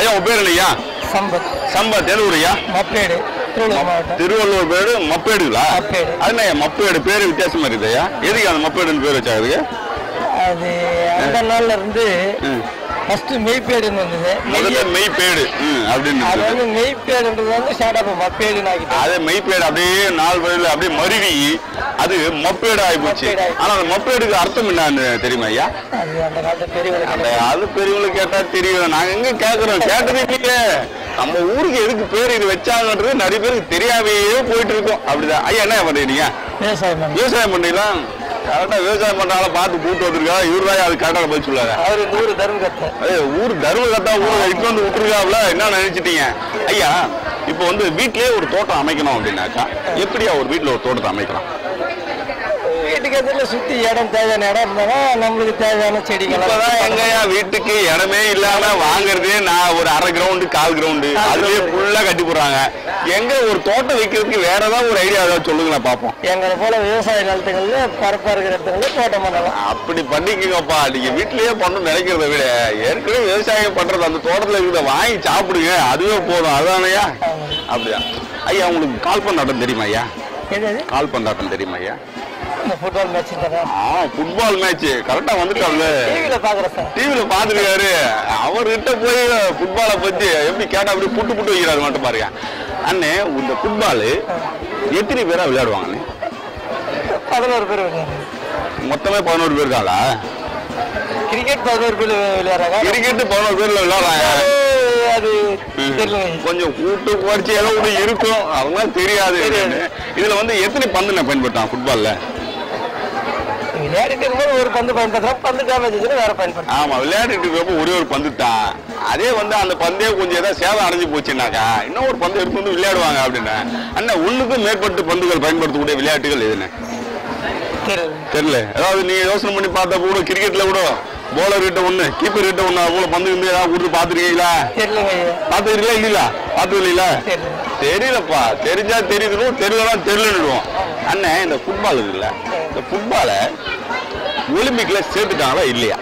ஐயா உன் பேர் என்னய்யா சம்பத் சம்பத் எது ஊருயா மப்பேடு திருவள்ளூர் மாவட்டம் திருவள்ளுவர் பேரு மப்பேடுங்களா மப்பேடு. அது என்ன மப்பேடு பேரு வித்தியாசமா இருக்குதுயா எதுக்கு அந்த மப்பேடுன்னு பேர் வச்சாங்க அதுக்கு அது அந்த நாள்ல இருந்து ம். ஃபர்ஸ்ட் மெய்ப்பேடுன்னு வந்தது முதல்ல மெய்ப்பேடு ம், அப்படின்னு அது இருந்தது. வந்து மெய்ப்பேடுன்றது வந்து ஷார்ட் மப்பேடுன்னு ஆகிட்டோம் அது மெய்ப்பேடு அப்படியே நாலு வழியில் அப்படியே மருவி அது மப்பேடு ஆயிப்போச்சு மப்பேடு ஆயிப்போச்சு. ஆனா அந்த மப்பேடுக்கு அர்த்தம் என்னன்னு தெரியுமா ஐயா அது அந்த காலத்து பெரியவர்கள் அந்த அது பெரியவங்களுக்கு கேட்டா தெரியும் நாங்க எங்க கேக்குறோம் கேட்டதே இல்லையே நம்ம ஊருக்கு எதுக்கு பேர் இது வச்சாங்கன்றது நிறைய பேருக்கு தெரியாமே போயிட்டு இருக்கோம் அப்படிதான் ஐயா என்ன பண்றீங்க விவசாயம் பண்ணி விவசாயம் பண்ணீங்களா கரெக்டா விவசாயம் பண்றாங்கள பார்த்து கூட்டு வந்திருக்கா இவருதான் அது கரெக்டாக போய் சொல்லாத அவரு நூறு தர்ம கத்தை ஏய், ஊர் தர்ம கத்தா ஊர் இட்டு வந்து விட்டுருக்காப்ல என்ன நினைச்சிட்டீங்க ஐயா இப்போ வந்து வீட்லயே ஒரு தோட்டம் அமைக்கணும் அப்படின்னாக்கா எப்படியா ஒரு வீட்ல ஒரு தோட்டத்தை அமைக்கலாம் வீட்டுக்கு எதிரில் சுத்தி இடம் தேவையான இடம் இருந்தாலும் நம்மளுக்கு தேவையான செடிகள் இப்பதான் எங்கயா வீட்டுக்கு இடமே இல்லாம வாங்குறதே நான் ஒரு அரை கிரவுண்டு கால் கிரவுண்டு அதுலயே ஃபுல்லா கட்டி போடுறாங்க எங்க ஒரு தோட்டம் வைக்கிறதுக்கு வேற ஏதாவது ஒரு ஐடியா ஏதாவது சொல்லுங்களேன் பாப்போம் எங்களை போல விவசாய நிலத்துகள்ல பரப்பா இருக்கிற இடத்துல தோட்டம் பண்ணலாம் அப்படி பண்ணிக்கங்கப்பா நீங்க வீட்லயே பண்ணணும் நினைக்கிறத விட ஏற்கனவே விவசாயம் பண்றது அந்த தோட்டத்துல இருக்கிறத வாங்கி சாப்பிடுங்க அதுவே போதும் அதானையா அப்படியா ஐயா உங்களுக்கு கால் பண்ணாட்டம் தெரியுமா ஐயா எது கால் பண்ணாட்டம் தெரியுமா ஐயா இந்த ஃபுட்பால் மேட்ச் தரேன் ஆ ஃபுட்பால் மேட்ச் கரெக்டா வந்துட்டாப்ல டிவியில் பார்க்குறேன் சார் டிவில பாத்துருக்காரு அவர்கிட்ட போய் ஃபுட்பாலை பத்தி எப்படி கேட்டா அப்படி புட்டு புட்டு வைக்கிறாரு மட்டும் பாருங்க அண்ணே இந்த ஃபுட்பால் எத்தனை பேரா விளையாடுவாங்க அண்ணே பதினோரு பேர் விளையாடுறாங்க மொத்தமே பதினோரு பேர் இருக்காங்களா கிரிக்கெட் பதினோரு பேர் விளையாடுறாங்க கிரிக்கெட் பதினோரு பேர்ல விளையாடுறாங்க அது தெரியல கொஞ்சம் கூட்டு குறைச்சி ஏதோ ஒன்று இருக்கும் அதெல்லாம் தெரியாது தெரியாது. இதுல வந்து எத்தனை பந்து நான் பயன்படுத்தான் ஃபுட்பால்ல விளையாடிட்டு இருக்கும்போது ஒரு பந்து பயன்படுத்துறோம் பந்து டேமேஜ் ஆச்சுன்னா வேற பயன்படுத்துறோம் ஆமா விளையாடிட்டு இருக்கப்போ ஒரே ஒரு பந்து தான் அதே வந்து அந்த பந்தே கொஞ்சம் ஏதாவது சேதம் அடைஞ்சு போச்சுன்னாக்கா இன்னும் ஒரு பந்து எடுத்து வந்து விளையாடுவாங்க அப்படின்னு அண்ணா ஒண்ணுக்கும் மேற்பட்டு பந்துகள் பயன்படுத்தக்கூடிய விளையாட்டுகள் எதுன்னு தெரியல தெரியல ஏதாவது நீங்க யோசனை பண்ணி பார்த்தா கூட கிரிக்கெட்ல கூட போலர் கிட்ட ஒண்ணு கீப்பர் கிட்ட ஒண்ணு அவ்வளோ பந்து இருந்து ஏதாவது கொடுத்து பார்த்துருக்கீங்களா தெரியலங்க ஐயா பார்த்துருக்கீங்களா இல்லையா பார்த்தது இல்லைங்களா தெரியல தெரியலப்பா தெரிஞ்சா தெரியுதுனும் தெரியலனா தெரியலன்னுடுவோம் அண்ணன் இந்த ஃபுட்பால் இருக்குல்ல இந்த ஃபுட்பாலை ஒலிம்பிக்ல சேர்த்துட்டாங்களா இல்லையா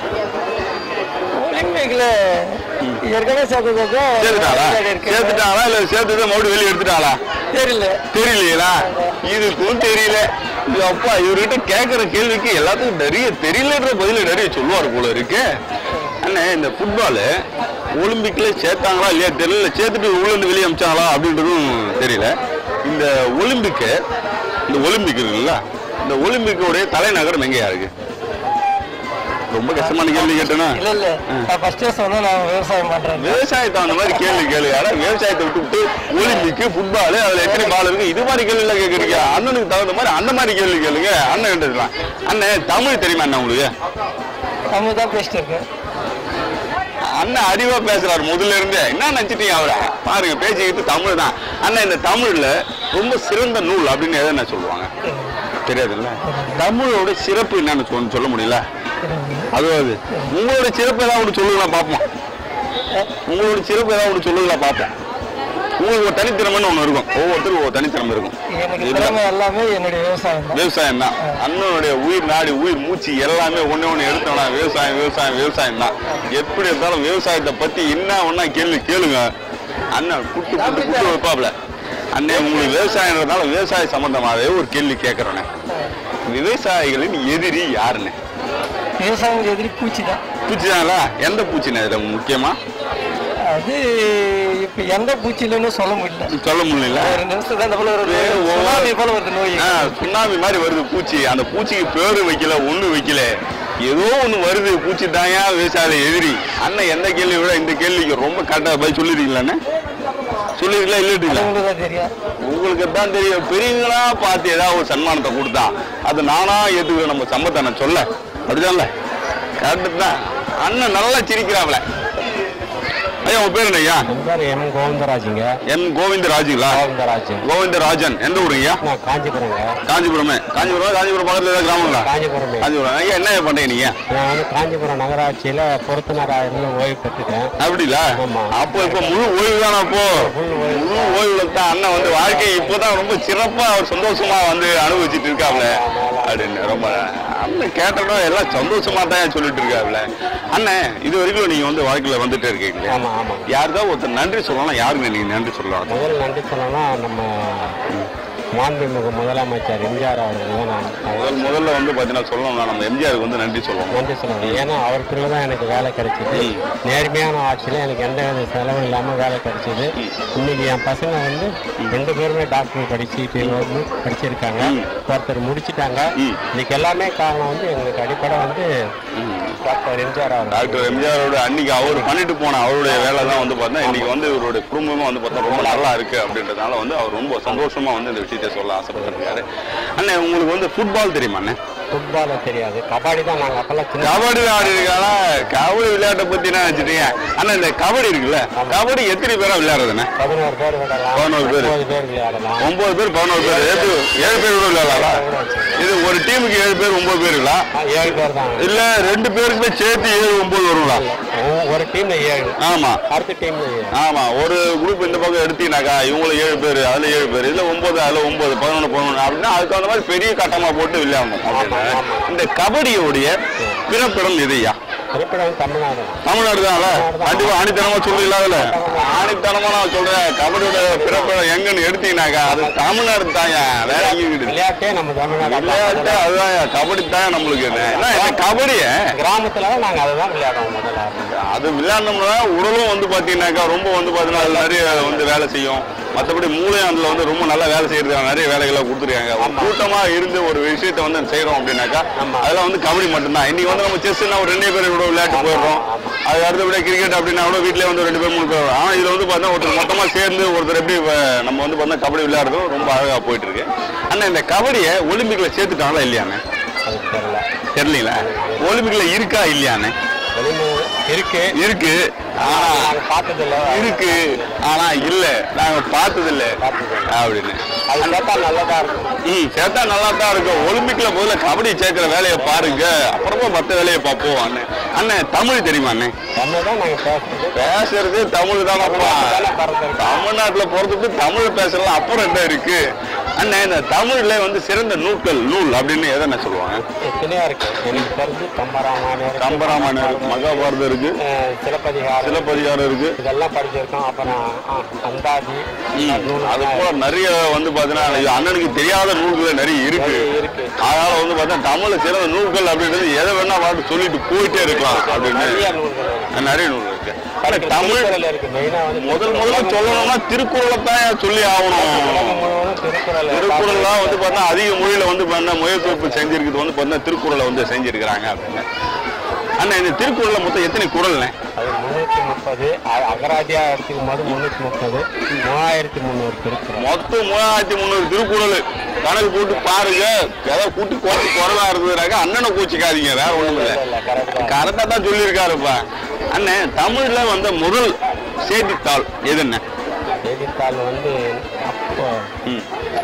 ஒலிம்பிக்ல ஏற்கனவே சேர்த்தது சேர்த்துட்டாங்களா சேர்த்துட்டாங்களா இல்ல சேர்த்துட்டு மறுபடியும் வெளியே எடுத்துட்டாங்களா தெரியல தெரியலையா இதுக்கும் தெரியல இது அப்பா இவர்கிட்ட கேட்கிற கேள்விக்கு எல்லாத்துக்கும் நிறைய தெரியலன்ற பதில நிறைய சொல்லுவார் போல இருக்கு அண்ணே இந்த ஃபுட்பால் ஒலிம்பிக்ல சேர்த்தாங்களா இல்லையா தெரியல சேர்த்துட்டு உள்ள இருந்து வெளியே அமிச்சாங்களா அப்படின்றதும் தெரியல இந்த ஒலிம்பிக்கு இந்த ஒலிம்பிக் இருக்குல்ல இந்த ஒலிம்பிக்கோடைய தலைநகரம் எங்கேயா இருக்கு ரொம்ப கஷ்டமான கேள்வி கேட்டேன்னா இல்ல இல்ல நான் ஃபர்ஸ்டே சொன்னா நான் விவசாயம் பண்றேன் விவசாயத்தை அந்த மாதிரி கேள்வி கேளு ஆனா விவசாயத்தை விட்டுவிட்டு ஒலிம்பிக்கு ஃபுட்பால் அதுல எத்தனை பால் இருக்கு இது மாதிரி கேள்வி எல்லாம் கேக்குறீங்க அண்ணனுக்கு தகுந்த மாதிரி அந்த மாதிரி கேள்வி கேளுங்க அண்ணன் கிட்டலாம் அண்ணன் தமிழ் தெரியுமா அண்ணன் உங்களுக்கு தமிழ் தான் பேசிட்டு இருக்கேன் அண்ணன் அறிவா பேசுறாரு முதல்ல இருந்தே என்ன நினைச்சிட்டீங்க அவரை பாருங்க பேசிக்கிட்டு தமிழ் தான் அண்ணன் இந்த தமிழ்ல ரொம்ப சிறந்த நூல் அப்படின்னு எதை என்ன சொல்லுவாங்க தெரியாதுல்ல தமிழோட சிறப்பு என்னன்னு சொல்ல- சொல்ல முடியல அதுவாது உங்களோட சிறப்பு ஏதாவது ஒன்று சொல்லுங்களா பார்ப்போம் உங்களோட சிறப்பு ஏதாவது ஒன்று சொல்லுங்களா பார்ப்போம் உங்களுக்கு ஒரு தனித்திறமைன்னு ஒன்று இருக்கும் ஒவ்வொருத்தருக்கும் ஒரு தனித்திறமை இருக்கும் எனக்கு இதுல திறமை எல்லாமே என்னுடைய விவசாயம் தான் விவசாயம் தான் அண்ணனுடைய உயிர் நாடி உயிர் மூச்சு எல்லாமே ஒண்ணே ஒண்ணு எடுத்தோம்னா விவசாயம் விவசாயம் விவசாயம் தான் எப்படி இருந்தாலும் விவசாயத்தை பத்தி என்ன ஒண்ணா கேள்வி கேளுங்க அண்ணன் புட்டு புட்டு புட்டு வைப்பாப்ல அண்ணே உங்களுக்கு விவசாயன்றதுனால விவசாய சம்பந்தமாகவே ஒரு கேள்வி கேட்கறோண்ணே விவசாயிகளின் எதிரி யாருன்னு விவசாயம் எதிரி பூச்சி தான் பூச்சி தாங்களா எந்த பூச்சிண்ணே இதுல முக்கியமா அது இப்ப எந்த பூச்சி இல்லைன்னு சொல்ல முடியல சொல்ல முடியல ஒரு நிமிஷம் தான் இந்த போல ஒரு வேறு ஒவ்வொரு- சுனாமி போல வருது நோய் ஆ, சுண்ணாமி மாதிரி வருது பூச்சி அந்த பூச்சிக்கு பேரு வைக்கல ஒண்ணு வைக்கல ஏதோ ஒண்ணு வருது பூச்சி தாயா விவசாய எதிரி அண்ணன் எந்த கேள்வி விட இந்த கேள்விக்கு ரொம்ப கரெக்டா பதில் சொல்லிருக்கீங்களாண்ணே சொல்லிருக்கீங்களா இல்லட்டீங்களா உங்களுக்கு தான் தெரியும் உங்களுக்கு தான் தெரியும் பெரியவங்களா பார்த்து ஏதாவது ஒரு சன்மானத்தை கொடுத்தா அது நானா ஏத்துக்கிற நம்ம சம்பத்தை நான் சொல்ல அப்படிதான்ல கரெக்டு தான் அண்ணன் நல்லா சிரிக்கிறாப்ல ஐயா உங்க பேர் என்ன ஐயா பேர் எம் கோவிந்தராஜுங்க எம் கோவிந்தராஜுங்களா கோவிந்தராஜ் கோவிந்தராஜன் எந்த ஊருங்கய்யா நான் காஞ்சிபுரங்க காஞ்சிபுரமே காஞ்சிபுரம் காஞ்சிபுரம் பக்கத்துல ஏதாவது கிராமங்களா காஞ்சிபுரமே காஞ்சிபுரம் ஐயா என்ன பண்றீங்க நீங்க நான் வந்து காஞ்சிபுரம் நகராட்சியில் பொறுத்துனராக இருந்து ஓய்வு பெற்றுட்டேன் அப்படிங்களா ஆமா. அப்போ இப்போ முழு ஓய்வு தானே அப்போ முழு ஓய்வுல தான் அண்ணன் வந்து வாழ்க்கை இப்போதான் ரொம்ப சிறப்பா அவர் சந்தோஷமா வந்து அனுபவிச்சுட்டு இருக்காப்ல அப்படின்னு ரொம்ப அண்ணன் கேட்டோம் எல்லாம் சந்தோஷமா தான் சொல்லிட்டு இருக்காருல்ல அண்ணன் இது வரைக்கும் நீங்க வந்து வாழ்க்கையில வந்துட்டே இருக்கீங்க ஆமா ஆமா யாருக்காவது ஒருத்தர் நன்றி சொல்லலாம் யாருக்கு நீங்க நன்றி சொல்லலாம் முதல் நன்றி சொல்லணும்னா நம்ம மாண்புமிகு முதலமைச்சர் எம்ஜிஆர் அவர்கள் தான் நான் முதல் முதல்ல வந்து பாத்தீங்கன்னா சொல்லணும்னா நம்ம எம்ஜிஆருக்கு வந்து நன்றி சொல்லணும் நன்றி சொல்லணும் ஏன்னா அவருக்குள்ள தான் எனக்கு வேலை கிடைச்சிது நேர்மையான ஆட்சியில் எனக்கு எந்த வித செலவும் இல்லாமல் வேலை கிடைச்சிது இன்னைக்கு என் பசங்க வந்து ரெண்டு பேருமே டாக்டர் படிச்சு இப்போ வந்து படிச்சிருக்காங்க ஒருத்தர் முடிச்சிட்டாங்க இதுக்கு எல்லாமே காரணம் வந்து எங்களுக்கு அடிப்படை வந்து டாக்டர் எம்ஜிஆர் அவர் டாக்டர் எம்ஜிஆரோட அன்னைக்கு அவர் பண்ணிட்டு போன அவருடைய வேலை தான் வந்து பார்த்தா இன்னைக்கு வந்து இவருடைய குடும்பமே வந்து பார்த்தா ரொம்ப நல்லா இருக்கு அப்படின்றதுனால வந்து அவர் ரொம்ப சந்தோஷமா வந்து இந்த விஷயத்தை சொல்ல ஆசைப்பட்டிருக்காரு அண்ணன் உங்களுக்கு வந்து ஃபுட்பால் தெரியுமா அண்ணன் ஃபுட்பால் தெரியாது கபடி தான் நாங்கள் அப்போல்லாம் சின்ன கபடி ஆடி இருக்கானா கபடி விளையாட்டை பத்தி என்ன வச்சுட்டீங்க அண்ணா இந்த கபடி இருக்குல்ல கபடி எத்தனை பேரா விளையாடுறதுண்ணே பதினோரு பேர் விடலாம் பதினோரு பேர். ஒன்பது பேர் விளையாடலாம் ஒன்பது பேர் பதினோரு பேர் ஏழு ஏழு பேர் கூட விளையாடலாம் இது ஒரு டீமுக்கு ஏழு பேர் ஒன்பது பேருங்களா ஆ, ஏழு பேர் தான் இல்ல ரெண்டு பேருக்குமே சேர்த்து ஏழு ஒன்பது வருங்களா ஒ- ஒரு டீம்ல ஏழு ஆமா அடுத்த டீம்ல ஏழு ஆமா ஒரு குரூப் இந்த பக்கம் எடுத்தீங்கன்னாக்கா இவங்கள ஏழு பேர் அதுல ஏழு பேர் இதுல ஒன்பது அதுல ஒன்பது பதினொன்று பதினொன்று அப்படின்னா அதுக்கு தகுந்த மாதிரி பெரிய கட்டமா போட்டு விளையாடணும் அப்படின்னு இந்த கபடியோடைய பிறப்பிடம் எதையா இருப்பிடம் தமிழ்நாடு தமிழ்நாடு தான்ல கண்டிப்பா ஆணித்தனமா சொல்றீங்களா அதுல ஆணித்தனமா நான் சொல்றேன் கபடியோட பிறப்பிடம் எங்கன்னு எடுத்தீங்கன்னாக்கா அது தமிழ்நாடு தாயா வேற எங்கேயும் கிடையாது விளையாட்டே நம்ம தமிழ்நாடு விளையாட்டு அதுதான் கபடி தான் நம்மளுக்கு இது. ஏன்னா இந்த கபடிய கிராமத்துல தான் நாங்க அதை தான் விளையாடுவோம் முதல்ல அது விளையாடணும்னா உடலும் வந்து பாத்தீங்கன்னாக்கா ரொம்ப வந்து பாத்தீங்கன்னா அதுல நிறைய வந்து வேலை செய்யும் மற்றபடி மூளையும் அதுல வந்து ரொம்ப நல்லா வேலை செய்யறதுக்கான நிறைய வேலைகளை கொடுத்துருக்காங்க ஒரு கூட்டமா இருந்து ஒரு விஷயத்தை வந்து செய்யறோம் அப்படின்னாக்கா அதெல்லாம் வந்து கபடி மட்டும்தான் இன்னைக்கு வந்து நம்ம செஸ்னா ஒரு ரெண்டே பேர் கூட விளையாட்டு போயிடுறோம் அது அடுத்தபடியா கிரிக்கெட் அப்படின்னா கூட வீட்லயே வந்து ஒரு ரெண்டு பேர் மூணு பேர் வரும். ஆனா இதுல வந்து பார்த்தா ஒருத்தர் மொத்தமா சேர்ந்து ஒருத்தர் எப்படி அஹ், நம்ம வந்து பார்த்தா கபடி விளையாடுறதும் ரொம்ப அழகா போயிட்டு இருக்கு அண்ணா இந்த கபடியை ஒலிம்பிக்ல சேர்த்துட்டாங்களா இல்லையாண்ணே அது தெரியல தெரியலீங்களா ஒலிம்பிக்ல இருக்கா இல்லையாண்ணே வெளியூர் இருக்கு இருக்கு ஆனா நாங்க பார்த்தது இல்ல இருக்கு ஆனா இல்ல நாங்க பார்த்தது இல்ல அப்படின்னு அது கேட்டா நல்லதா இருக்கும் ம் சேர்த்தா நல்லா தான் இருக்கும் ஒலிம்பிக்ல முதல்ல கபடி சேர்க்கிற வேலையை பாருங்க அப்புறமா மத்த வேலையை பார்ப்போம் அண்ணன் அண்ணன் தமிழ் தெரியுமா அண்ணன் தமிழ் தான் நாங்க பேசுறது பேசுறது தமிழ் தானப்பா தானே பிறந்திருக்கோம். தமிழ்நாட்டுல பிறந்துட்டு தமிழ் பேசலாம் அப்புறம் என்ன இருக்கு அண்ணன் இந்த தமிழ்ல வந்து சிறந்த நூல்கள் நூல் அப்படின்னு எதன சொல்லுவாங்க எத்தனையோ இருக்கு எனக்கு தெரிஞ்சு கம்பராமாயணம் இருக்கு. கம்பராமாயணம் இருக்கு மகாபாரதம் இருக்கு அஹ், சிலப்பதிகாரம் சிலப்பதிகாரம் இருக்கு இதெல்லாம் படிச்சிருக்கோம் அப்புறம் அ, அந்தாதி நூல் அது போல நிறைய வந்து பாத்தீங்கன்னா இது அண்ணனுக்கு தெரியாத நூல்கள் நிறைய இருக்கு நிறைய இருக்கு. அதனால வந்து பார்த்தா தமிழ்ல சிறந்த நூல்கள் அப்படின்றது எதை வேணா பாட்டு சொல்லிட்டு போயிட்டே இருக்கலாம் அப்படின்னு நிறைய நூல்கள் இருக்கு. நிறைய நூல் இருக்கு ஆனா படிக்க தமிழ் திருக்குறள் இருக்கு மெயினா வந்து முதல் முதல்ல சொல்லணும்னா திருக்குறளை தான் சொல்லி ஆகணும் உலகம் முழுவதும் திருக்குறள் திருக்குறள்லாம் வந்து பார்த்தா அதிக மொழியில வந்து பார்த்தா முயற்சி செஞ்சிருக்கிறது வந்து பார்த்தா திருக்குறளை வந்து செஞ்சிருக்கிறாங்க அப்படின்னு அண்ணா இந்த திருக்குறள்ல மொத்தம் எத்தனை குறள்ண்ணே அது முன்னூத்தி முப்பது அ- அகராதியா எடுத்துக்கும் போது முன்னூத்தி முப்பது மூவாயிரத்தி முந்நூறு திருக்குறள் மொத்தம் மூவாயிரத்தி முந்நூறு திருக்குறள் கணக்கு போட்டு பாருங்க ஏதாவது கூட்டி குறைச்சி குறவா இருந்ததுனாக்கா அண்ணனை கூச்சிக்காதீங்க வேற ஒண்ணும் இல்லை இல்ல கரெக்டா கரெக்டா தான் சொல்லியிருக்காருப்பா அண்ணன் தமிழ்ல வந்த முதல் செய்தித்தாள் எது என்ன செய்தித்தாள் வந்து அப்போ ம்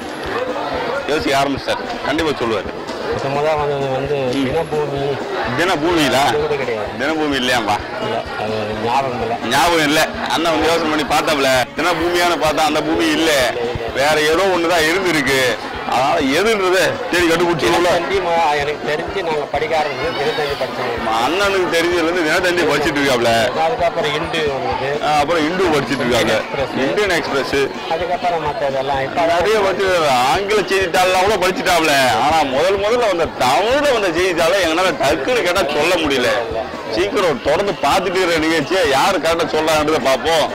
யோசிக்க ஆரம்பிச்சார் கண்டிப்பா சொல்லுவாரு முத முத வந்தது வந்து தினபூமி தினபூமியில அது கூட கிடையாது தினபூமி இல்லையாம்பா இல்ல அது ஞாபகம் இல்லை ஞாபகம் இல்ல அண்ணன் வந்து யோசனை பண்ணி பார்த்தாப்ல தினபூமியான பார்த்தா அந்த பூமி இல்ல வேற ஏதோ ஒண்ணுதான் இருந்திருக்கு அதனால எதுன்றத தேடி கண்டுபிடிச்சிருவோம்ல தினத்தந்தி ம- எனக்கு தெரிஞ்சு நாங்க படிக்க ஆரம்பிச்சது தினத்தந்தி படிச்சோம் அண்ணனுக்கு தெரிஞ்சதுல இருந்து தினத்தந்தி படிச்சிட்டு இருக்காப்ல அதுக்கப்புறம் இண்டு வந்தது ஆஹ் அப்புறம் இந்து படிச்சிட்டு இருக்காங்க Express. இந்தியன் எக்ஸ்பிரஸ் அதுக்கப்புறம் மற்றதெல்லாம் இப்போ நிறைய வந்து ஆங்கில செய்தித்தாள்லாம் கூட படிச்சுட்டாப்ல ஆனா முதல் முதல்ல வந்த தமிழ்ல வந்த செய்தித்தாளை எங்களால டக்குன்னு கேட்டா சொல்ல முடியல சீக்கிரம் தொடர்ந்து பார்த்துட்டு இருக்கிற நிகழ்ச்சியை யாரு கரெக்டா சொல்றாங்கன்றத பார்ப்போம்